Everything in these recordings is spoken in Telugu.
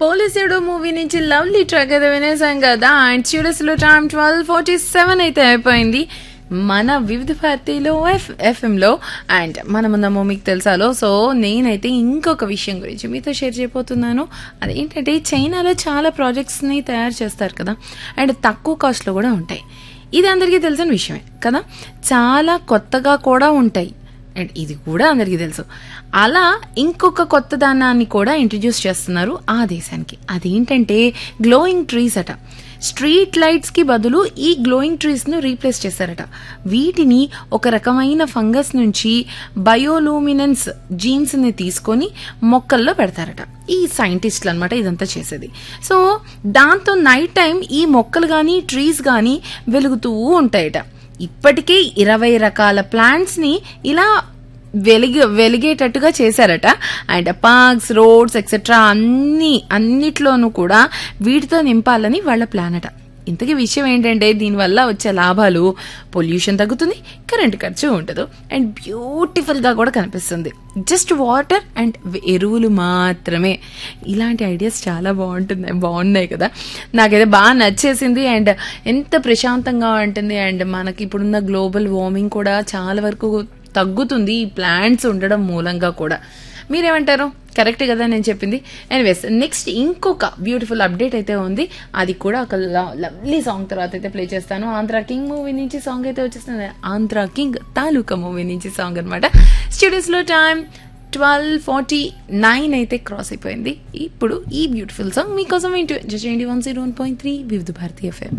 పోలీసుడు మూవీ నుంచి లవ్లీ ట్రాక్ అయితే వినేసాం కదా అండ్ స్టూడియోస్లో టైం ట్వెల్వ్ ఫార్టీ సెవెన్ అయితే అయిపోయింది మన వివిధ భారతిలో ఎఫ్ ఎఫ్ఎంలో అండ్ మనమున్నామో మీకు తెలుసాలో సో నేనైతే ఇంకొక విషయం గురించి మీతో షేర్ చేయబోతున్నాను అదేంటంటే చైనాలో చాలా ప్రాజెక్ట్స్ని తయారు చేస్తారు కదా అండ్ తక్కువ కాస్ట్లో కూడా ఉంటాయి ఇది అందరికీ తెలిసిన విషయమే కదా చాలా కొత్తగా కూడా ఉంటాయి అండ్ ఇది కూడా అందరికీ తెలుసు అలా ఇంకొక కొత్త దానాన్ని కూడా ఇంట్రడ్యూస్ చేస్తున్నారు ఆ దేశానికి అదేంటంటే గ్లోయింగ్ ట్రీస్ అట స్ట్రీట్ లైట్స్ కి బదులు ఈ గ్లోయింగ్ ట్రీస్ ను రీప్లేస్ చేశారట వీటిని ఒక రకమైన ఫంగస్ నుంచి బయోలూమినెన్స్ జీన్స్ ని తీసుకొని మొక్కల్లో పెడతారట ఈ సైంటిస్టులు అనమాట ఇదంతా చేసేది సో దాంతో నైట్ టైం ఈ మొక్కలు కానీ ట్రీస్ కానీ వెలుగుతూ ఉంటాయట ఇప్పటికే ఇరవై రకాల ప్లాంట్స్ ని ఇలా వెలిగి వెలిగేటట్టుగా చేశారట అండ్ పార్క్స్ రోడ్స్ ఎక్సెట్రా అన్ని అన్నిట్లోనూ కూడా వీటితో నింపాలని వాళ్ళ ప్లాన్ అట ఇంతకీ విషయం ఏంటంటే దీనివల్ల వచ్చే లాభాలు పొల్యూషన్ తగ్గుతుంది కరెంట్ ఖర్చు ఉండదు అండ్ బ్యూటిఫుల్ గా కూడా కనిపిస్తుంది జస్ట్ వాటర్ అండ్ ఎరువులు మాత్రమే ఇలాంటి ఐడియాస్ చాలా బాగుంటుంది బాగున్నాయి కదా నాకైతే బాగా నచ్చేసింది అండ్ ఎంత ప్రశాంతంగా ఉంటుంది అండ్ మనకి ఇప్పుడున్న గ్లోబల్ వార్మింగ్ కూడా చాలా వరకు తగ్గుతుంది ఈ ప్లాంట్స్ ఉండడం మూలంగా కూడా మీరేమంటారు కరెక్ట్ కదా నేను చెప్పింది ఎనీవేస్ నెక్స్ట్ ఇంకొక బ్యూటిఫుల్ అప్డేట్ అయితే ఉంది అది కూడా ఒక లవ్లీ సాంగ్ తర్వాత అయితే ప్లే చేస్తాను ఆంధ్ర కింగ్ మూవీ నుంచి సాంగ్ అయితే వచ్చేస్తుంది ఆంధ్ర కింగ్ తాలూకా మూవీ నుంచి సాంగ్ అనమాట స్టూడియోస్లో టైం ట్వెల్వ్ ఫార్టీ నైన్ అయితే క్రాస్ అయిపోయింది ఇప్పుడు ఈ బ్యూటిఫుల్ సాంగ్ మీకోసం ఏంటి చేయండి one zero one point three వివిధ భారతీయ ఎఫ్ఎం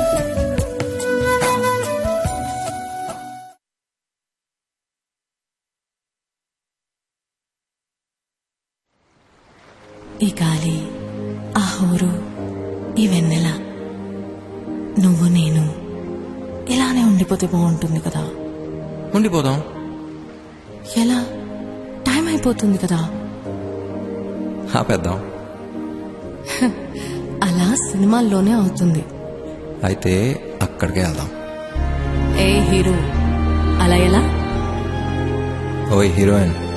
ఈ గాలి ఆ హోరు ఈ వెన్నెల నువ్వు నేను ఇలానే ఉండిపోతే బాగుంటుంది కదా ఉండిపోదాం ఎలా టైం అయిపోతుంది కదా ఆపేద్దాం అలా సినిమాల్లోనే అవుతుంది అయితే అక్కడికే వెళ్దాం ఏ హీరో అలా ఎలా ఓయ్ హీరోయిన్